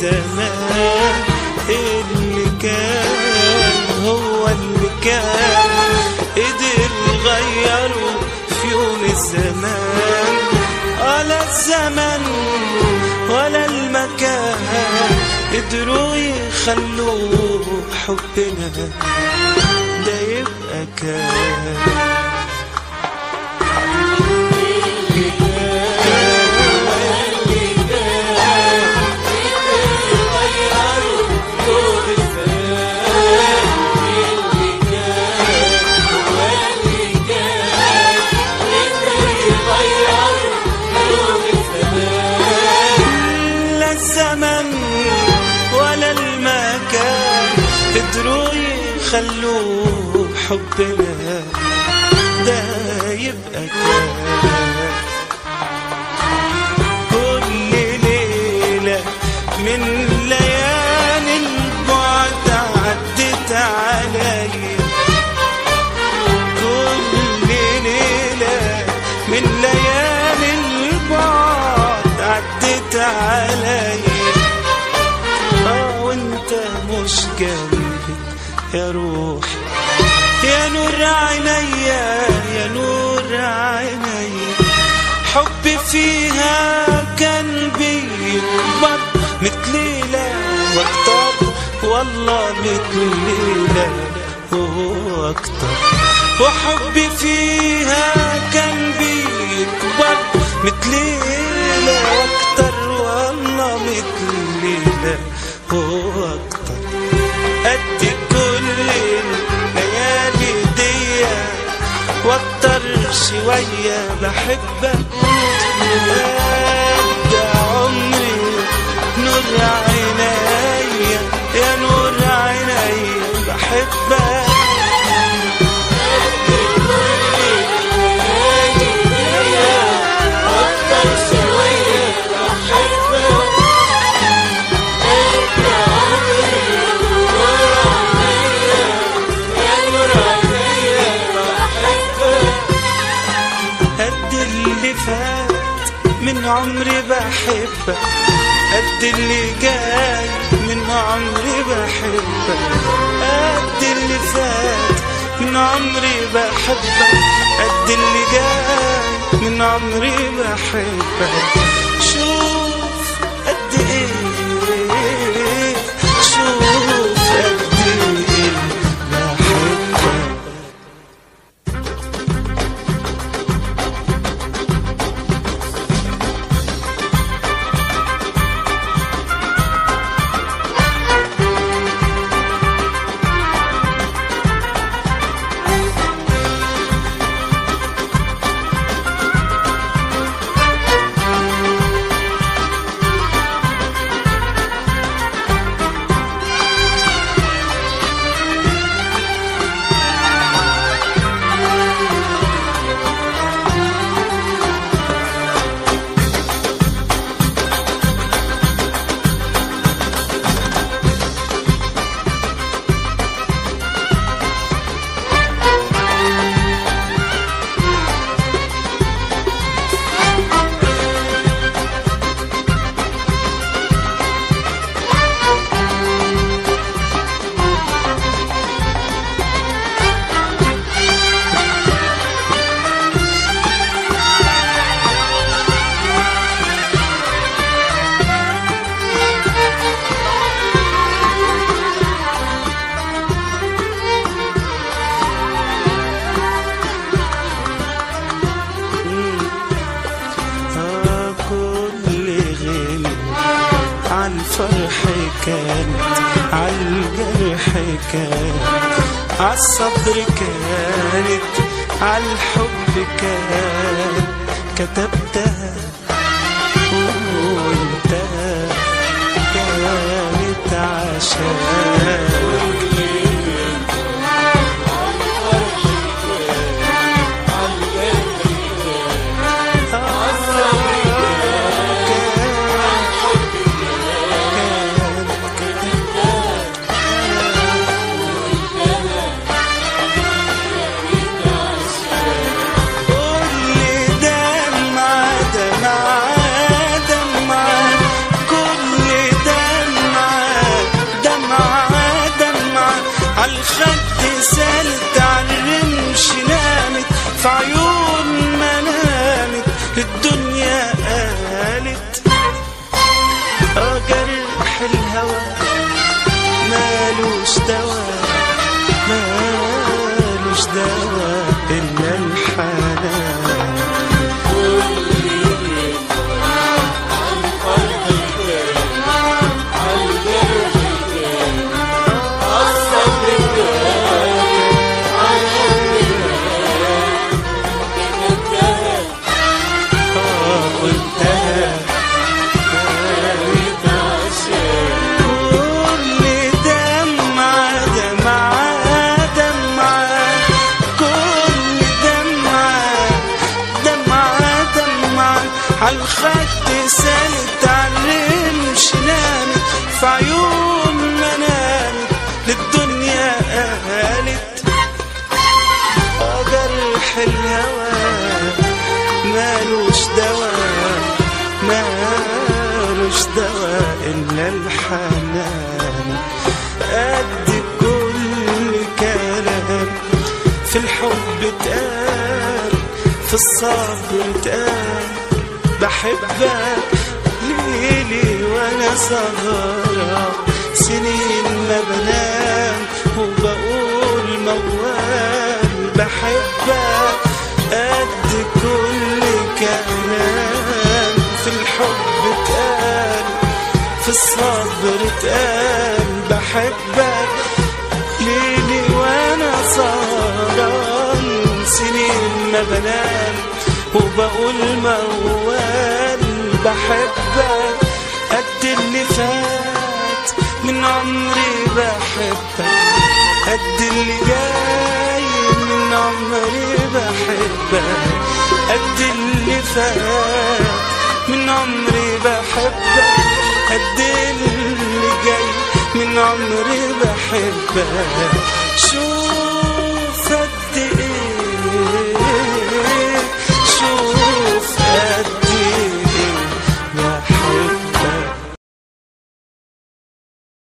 الزمان اللي كان هو اللي كان قدر غيره في يوم الزمان ولا الزمن ولا المكان قدروا يخلوه حبنا ده يبقى كان لا الزمن ولا المكان قدروا يخلوه حبنا ده يبقى كان كل ليلة من ليالي البعد عدت عليا كل ليلة من ليالي البعد عدت عليا اه وانت مش جنبي يا روحي يا نور عينيا يا نور عينيا حبي فيها كان بيكبر مثل ليلة واكتر والله مثل ليلة واكتر وحبي فيها كان بيكبر مثل ليلة واكتر والله مثل ليلة واكتر قد كل الليالي دي واكتر شوية بحبك قد عمري نور عينيا يا نور عينيا بحبك قد اللي فات من عمري بحبك قد اللي جاي من عمري بحبك قد اللي فات من عمري بحبك قد اللي جاي من عمري بحبك شوف قد ايه شوف قد ايه بحبك آه كل غل عالفرح كانت عالجرح كانت عالصبر كانت عالحب كانت كتبتها وانتهى كانت عشان كل دمعة دمعة دمعة كل دمعة في الحب اتقال في الصبر اتقال بحبك ليلي وانا سهران سنين ما بنام وبقول موال بحبك قد كل كلام في الحب اتقال في الصبر اتقال بحبك ليلي وانا سهران سنين ما بنام وبقول موال بحبك قد اللي فات من عمري بحبك قد اللي جاي من عمري بحبك قد اللي فات من عمري بحبك قد اللي جاي من عمري بحبك شو